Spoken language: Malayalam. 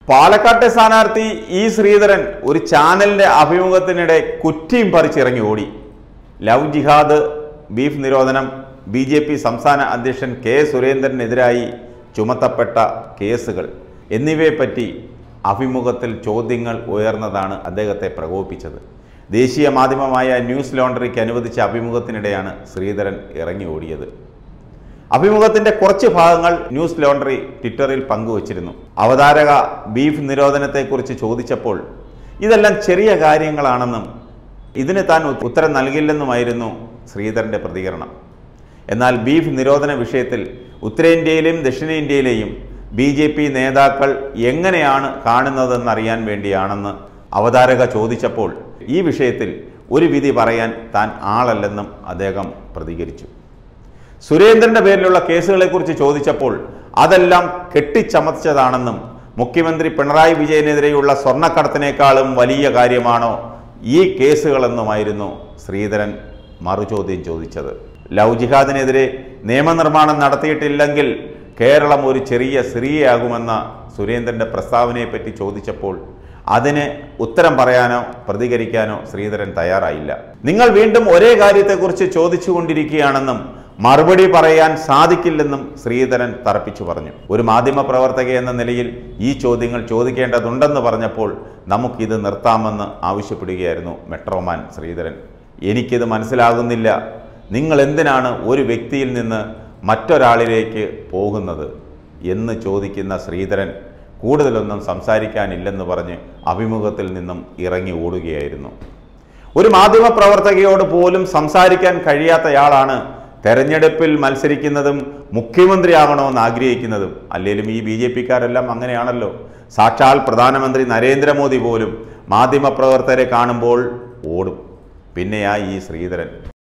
പാലക്കാട്ടെ സ്ഥാനാർത്ഥി ഇ ശ്രീധരൻ ഒരു ചാനലിന്റെ അഭിമുഖത്തിനിടെ കുറ്റിയും പറിച്ചിറങ്ങി ഓടി ലവ് ജിഹാദ് ബീഫ് നിരോധനം ബി ജെ പി സംസ്ഥാന അധ്യക്ഷൻ കെ സുരേന്ദ്രനെതിരായി ചുമത്തപ്പെട്ട കേസുകൾ എന്നിവയെപ്പറ്റി അഭിമുഖത്തിൽ ചോദ്യങ്ങൾ ഉയർന്നതാണ് അദ്ദേഹത്തെ പ്രകോപിപ്പിച്ചത് ദേശീയ മാധ്യമമായ ന്യൂസ് ലോണ്ടറിക്ക് അനുവദിച്ച അഭിമുഖത്തിനിടെയാണ് ശ്രീധരൻ ഇറങ്ങി ഓടിയത് അഭിമുഖത്തിന്റെ കുറച്ച് ഭാഗങ്ങൾ ന്യൂസ് ലോണ്ടറി ട്വിറ്ററിൽ പങ്കുവച്ചിരുന്നു അവതാരക ബീഫ് നിരോധനത്തെക്കുറിച്ച് ചോദിച്ചപ്പോൾ ഇതെല്ലാം ചെറിയ കാര്യങ്ങളാണെന്നും ഇതിന് താൻ ഉത്തരം നൽകില്ലെന്നുമായിരുന്നു ശ്രീധരന്റെ പ്രതികരണം എന്നാൽ ബീഫ് നിരോധന വിഷയത്തിൽ ഉത്തരേന്ത്യയിലെയും ദക്ഷിണേന്ത്യയിലെയും ബി ജെ പി നേതാക്കൾ എങ്ങനെയാണ് കാണുന്നതെന്നറിയാൻ വേണ്ടിയാണെന്ന് അവതാരക ചോദിച്ചപ്പോൾ ഈ വിഷയത്തിൽ ഒരു വിധി പറയാൻ താൻ ആളല്ലെന്നും അദ്ദേഹം പ്രതികരിച്ചു സുരേന്ദ്രന്റെ പേരിലുള്ള കേസുകളെക്കുറിച്ച് ചോദിച്ചപ്പോൾ അതെല്ലാം കെട്ടിച്ചമച്ചതാണെന്നും മുഖ്യമന്ത്രി പിണറായി വിജയനെതിരെയുള്ള സ്വർണ്ണക്കടത്തിനേക്കാളും വലിയ കാര്യമാണോ ഈ കേസുകളെന്നുമായിരുന്നു ശ്രീധരൻ മറുചോദ്യം ചോദിച്ചത് ലവ് ജിഹാദിനെതിരെ നിയമനിർമ്മാണം നടത്തിയിട്ടില്ലെങ്കിൽ കേരളം ഒരു ചെറിയ സിറിയയാകുമെന്ന സുരേന്ദ്രന്റെ പ്രസ്താവനയെപ്പറ്റി ചോദിച്ചപ്പോൾ അതിന് ഉത്തരം പറയാനോ പ്രതികരിക്കാനോ ശ്രീധരൻ തയ്യാറായില്ല നിങ്ങൾ വീണ്ടും ഒരേ കാര്യത്തെക്കുറിച്ച് ചോദിച്ചുകൊണ്ടിരിക്കുകയാണെന്നും മറുപടി പറയാൻ സാധിക്കില്ലെന്നും ശ്രീധരൻ തറപ്പിച്ചു പറഞ്ഞു ഒരു മാധ്യമ പ്രവർത്തക എന്ന നിലയിൽ ഈ ചോദ്യങ്ങൾ ചോദിക്കേണ്ടതുണ്ടെന്ന് പറഞ്ഞപ്പോൾ നമുക്കിത് നിർത്താമെന്ന് ആവശ്യപ്പെടുകയായിരുന്നു മെട്രോമാൻ ശ്രീധരൻ എനിക്കിത് മനസ്സിലാകുന്നില്ല നിങ്ങൾ എന്തിനാണ് ഒരു വ്യക്തിയിൽ നിന്ന് മറ്റൊരാളിലേക്ക് പോകുന്നത് എന്ന് ചോദിക്കുന്ന ശ്രീധരൻ കൂടുതലൊന്നും സംസാരിക്കാനില്ലെന്ന് പറഞ്ഞ് അഭിമുഖത്തിൽ നിന്നും ഇറങ്ങി ഓടുകയായിരുന്നു ഒരു മാധ്യമ പ്രവർത്തകയോട് പോലും സംസാരിക്കാൻ കഴിയാത്തയാളാണ് തെരഞ്ഞെടുപ്പിൽ മത്സരിക്കുന്നതും മുഖ്യമന്ത്രിയാകണമെന്ന് ആഗ്രഹിക്കുന്നതും അല്ലെങ്കിലും ഈ ബി ജെ പിക്കാരെല്ലാം അങ്ങനെയാണല്ലോ സാക്ഷാൽ പ്രധാനമന്ത്രി നരേന്ദ്രമോദി പോലും മാധ്യമപ്രവർത്തകരെ കാണുമ്പോൾ ഓടും പിന്നെയാ ഈ ശ്രീധരൻ